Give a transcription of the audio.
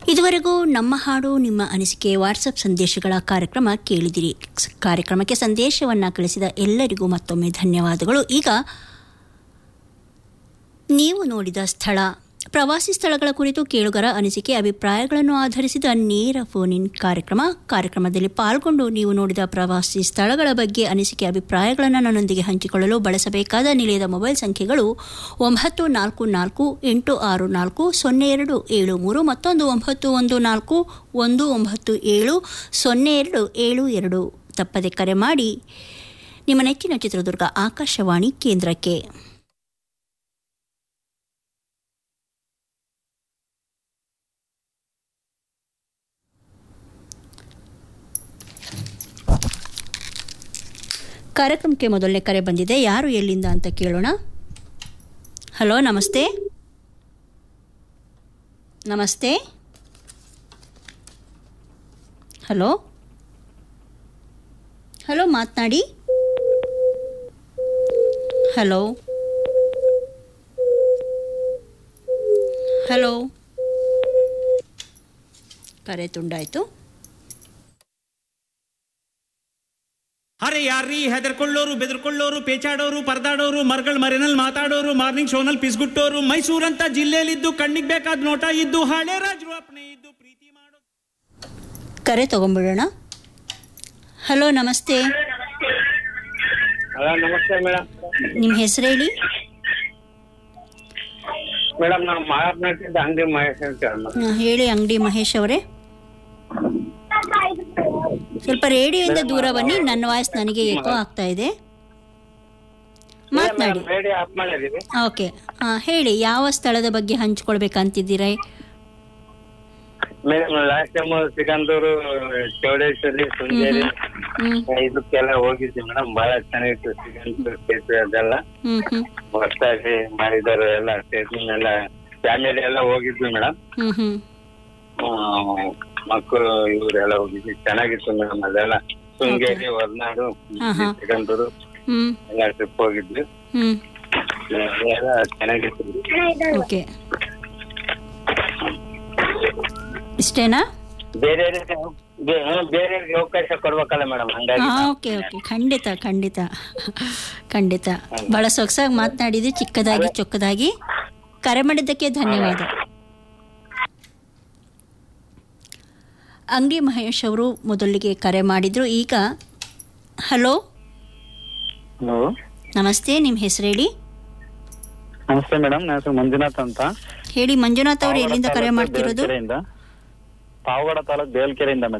ಇದುವರೆಗೂ ನಮ್ಮ ಹಾಡು ನಿಮ್ಮ ಅನಿಸಿಕೆ ವಾಟ್ಸಪ್ ಸಂದೇಶಗಳ ಕಾರ್ಯಕ್ರಮ ಕೇಳಿದಿರಿ ಸ್- ಕಾರ್ಯಕ್ರಮಕ್ಕೆ ಸಂದೇಶವನ್ನು ಕಳಿಸಿದ ಎಲ್ಲರಿಗೂ ಮತ್ತೊಮ್ಮೆ ಧನ್ಯವಾದಗಳು ಈಗ ನೀವು ನೋಡಿದ ಸ್ಥಳ ಪ್ರವಾಸಿ ಸ್ಥಳಗಳ ಕುರಿತು ಕೇಳುಗರ ಅನಿಸಿಕೆ ಅಭಿಪ್ರಾಯಗಳನ್ನು ಆಧರಿಸಿದ ನೇರ ಫೋನ್ ಇನ್ ಕಾರ್ಯಕ್ರಮ ಕಾರ್ಯಕ್ರಮದಲ್ಲಿ ಪಾಲ್ಗೊಂಡು ನೀವು ನೋಡಿದ ಪ್ರವಾಸಿ ಸ್ಥಳಗಳ ಬಗ್ಗೆ ಅನಿಸಿಕೆ ಅಭಿಪ್ರಾಯಗಳನ್ನು ನನ್ನೊಂದಿಗೆ ಹಂಚಿಕೊಳ್ಳಲು ಬಳಸಬೇಕಾದ ನಿಲಯದ ಮೊಬೈಲ್ ಸಂಖ್ಯೆಗಳು ಒಂಬತ್ತು ನಾಲ್ಕು ನಾಲ್ಕು ಎಂಟು ಆರು ನಾಲ್ಕು ಸೊನ್ನೆ ಎರಡು ಏಳು ಮೂರು ಮತ್ತೊಂದು ಒಂಬತ್ತು ಒಂದು ನಾಲ್ಕು ಒಂದು ಒಂಬತ್ತು ಏಳು ಸೊನ್ನೆ ಎರಡು ಏಳು ಎರಡು ತಪ್ಪದೆ ಕರೆ ಮಾಡಿ ನಿಮ್ಮ ನೆಚ್ಚಿನ ಚಿತ್ರದುರ್ಗ ಆಕಾಶವಾಣಿ ಕೇಂದ್ರಕ್ಕೆ ಕಾರ್ಯಕ್ರಮಕ್ಕೆ ಮೊದಲನೇ ಕರೆ ಬಂದಿದೆ ಯಾರು ಎಲ್ಲಿಂದ ಅಂತ ಕೇಳೋಣ ಹಲೋ ನಮಸ್ತೆ ನಮಸ್ತೆ ಹಲೋ ಹಲೋ ಮಾತನಾಡಿ ಹಲೋ ಹಲೋ ಕರೆ ತುಂಡಾಯಿತು ಅರೆ ಯಾರ್ರೀ ಹೆದರ್ಕೊಳ್ಳೋರು ಬೆದರ್ಕೊಳ್ಳೋರು ಪೇಚಾಡೋರು ಪರದಾಡೋರು ಮರ್ಗಳ ಮರೆನಲ್ಲಿ ಮಾತಾಡೋರು ಮಾರ್ನಿಂಗ್ ಶೋನಲ್ಲಿ ಪಿಸ್ಗುಟ್ಟೋರು ಮೈಸೂರಂತ ಜಿಲ್ಲೆಯಲ್ಲಿದ್ದು ಕಣ್ಣಿಗೆ ಬೇಕಾದ ನೋಟ ಇದ್ದು ಹಳೆ ರಾಜರು ಅಪ್ಪಣೆ ಇದ್ದು ಪ್ರೀತಿ ಮಾಡೋದು ಕರೆ ತಗೊಂಡ್ಬಿಡೋಣ ಹಲೋ ನಮಸ್ತೆ ಹಲೋ ನಮಸ್ತೆ ಮೇಡಮ್ ನಿಮ್ಮ ಹೆಸರು ಹೇಳಿ ಮೇಡಮ್ ನಾವು ಮಾತಾಡ್ತಿದ್ದ ಅಂಗಡಿ ಮಹೇಶ್ ಅಂತ ಹೇಳಿ ಮೇಡಮ್. ಹಾ, ಹೇಳಿ ಅಂಗಡಿ ಮಹೇಶ್ ಅವರೇ ಸ್ವಲ್ಪ ರೇಡಿಯೋಯಿಂದ ದೂರ ಬನ್ನಿ ನನ್ನ ವಾಯ್ಸ್ ನನಗೆ ಎಕೋ ಆಗ್ತಾ ಇದೆ ಮಾತನಾಡಿ ಮೇಡಮ್, ರೇಡಿಯೋ ಆಫ್ ಮಾಡಿದೀವಿ ಓಕೆ ಹೇಳಿ ಯಾವ ಸ್ಥಳದ ಬಗ್ಗೆ ಹಂಚ್ಕೊಳ್ಬೇಕಂತಿದ್ದೀರಾ madam last time Sigandur Chowdeshwari Sringeri ಹ್ಮ್ ಇದಕ್ಕೆಲ್ಲ ಹೋಗಿದ್ವಿ ಮೇಡಮ್ ಬಹಳ ಚೆನ್ನಾಗಿತ್ತು ಸಿಗಂದೂರು ಸೇತುವೆ ಅದೆಲ್ಲ ಹ್ಮ್ ಹ್ಮ್ ಹೊಸದಾಗಿ ಮಾಡಿದಾರೆ ಎಲ್ಲ ಸೇತುವೆ ಎಲ್ಲ ಫ್ಯಾಮಿಲಿ ಎಲ್ಲ ಹೋಗಿದ್ವಿ ಮೇಡಮ್ ಹ್ಮ್ ಹ್ಮ್ ಮಕ್ಕಳು ಇವರೆಲ್ಲ ಹೋಗಿದ್ವಿ ಚೆನ್ನಾಗಿತ್ತು ಮೇಡಮ್ ಅದೆಲ್ಲ ಶೃಂಗೇರಿ ಹೊರನಾಡು ಹಾ, ಹಾ. ಸಿಗಂದೂರು ಹ್ಮ್ ಎಲ್ಲ ಟ್ರಿಪ್ ಹೋಗಿದ್ವಿ ಹ್ಮ್ ಎಲ್ಲ ಚೆನ್ನಾಗಿತ್ತು ಓಕೆ ಇಷ್ಟೇನಾ ಬೇರೆ ಬೇರೆ ಅವಕಾಶ ಕೊಡ್ಬೇಕಲ್ಲ ಮೇಡಮ್ ಹಂಗಾಗಿ ಹಾಂ ಓಕೆ ಓಕೆ ಖಂಡಿತ ಖಂಡಿತ ಖಂಡಿತ ಭಾಳ ಸೊಗಸಾಗಿ ಮಾತನಾಡಿದ್ರಿ ಚಿಕ್ಕದಾಗಿ ಚೊಕ್ಕದಾಗಿ ಕರೆ ಮಾಡಿದ್ದಕ್ಕೆ ಧನ್ಯವಾದ ಅಂಗಡಿ ಮಹೇಶ್ ಅವರು ಮೊದಲಿಗೆ ಕರೆ ಮಾಡಿದ್ರು ಈಗ ಹಲೋ ಹಲೋ ನಮಸ್ತೆ ನಿಮ್ಮ ಹೆಸರು ಹೇಳಿ ನಮಸ್ತೆ ಮೇಡಮ್ ನನ್ನ ಹೆಸರು ಮಂಜುನಾಥ್ ಅಂತ ಹೇಳಿ ಮಂಜುನಾಥ್ ಅವರು ಎಲ್ಲಿಂದ ಕರೆ ಪಾವಗಡ ಮಾಡ್ತಿರೋದು ತಾಲೂಕು ಬೇಲ್ಕೆರೆಯಿಂದ ಪಾವಗಡ ತಾಲೂಕು ಬೇಲ್ಕೆರೆಯಿಂದ ಮೇಡಮ್